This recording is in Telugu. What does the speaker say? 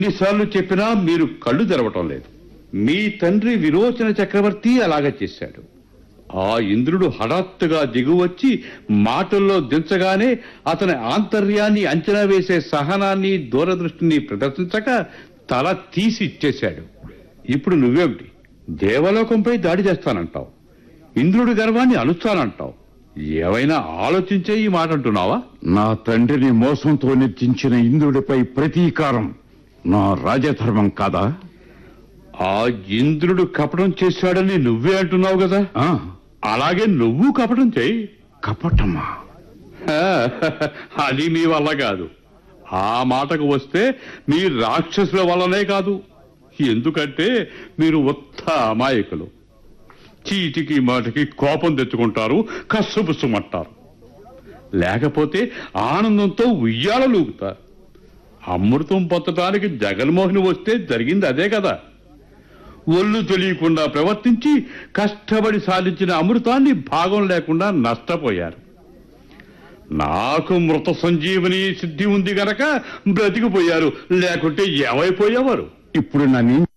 ఎన్నిసార్లు చెప్పినా మీరు కళ్ళు తెరవటం లేదు మీ తండ్రి విరోచన చక్రవర్తి అలాగ చేశాడు ఆ ఇంద్రుడు హఠాత్తుగా దిగువచ్చి మాటల్లో దించగానే అతని ఆంతర్యాన్ని అంచనా వేసే సహనాన్ని దూరదృష్టిని ప్రదర్శించక తల తీసి ఇచ్చేశాడు ఇప్పుడు నువ్వేమిటి దేవలోకంపై దాడి చేస్తానంటావు ఇంద్రుడి గర్వాన్ని అలుస్తానంటావు ఏమైనా ఆలోచించే ఈ మాట అంటున్నావా నా తండ్రిని మోసంతో నెత్తించిన ఇంద్రుడిపై ప్రతీకారం నా రాజధర్మం కాదా ఆ ఇంద్రుడు కపటం చేశాడని నువ్వే అంటున్నావు కదా ఆ, అలాగే నువ్వు కపటం చేయి కపటమా అది మీ వల్ల కాదు ఆ మాటకు వస్తే మీ రాక్షసుల వల్లనే కాదు ఎందుకంటే మీరు ఉత్త అమాయకులు చీటికి మాటికి కోపం తెచ్చుకుంటారు కస్సుపుస్సుమంటారు లేకపోతే ఆనందంతో ఉయ్యాలలూగుతారు అమృతం పొందటానికి జగన్మోహన్ వస్తే జరిగింది అదే కదా ఒళ్ళు తెలియకుండా ప్రవర్తించి కష్టపడి సాధించిన అమృతాన్ని భాగం లేకుండా నష్టపోయారు నాకు మృత సంజీవని సిద్ధి ఉంది గనక బ్రతికిపోయారు లేకుంటే ఏమైపోయేవారు ఇప్పుడు నన్ను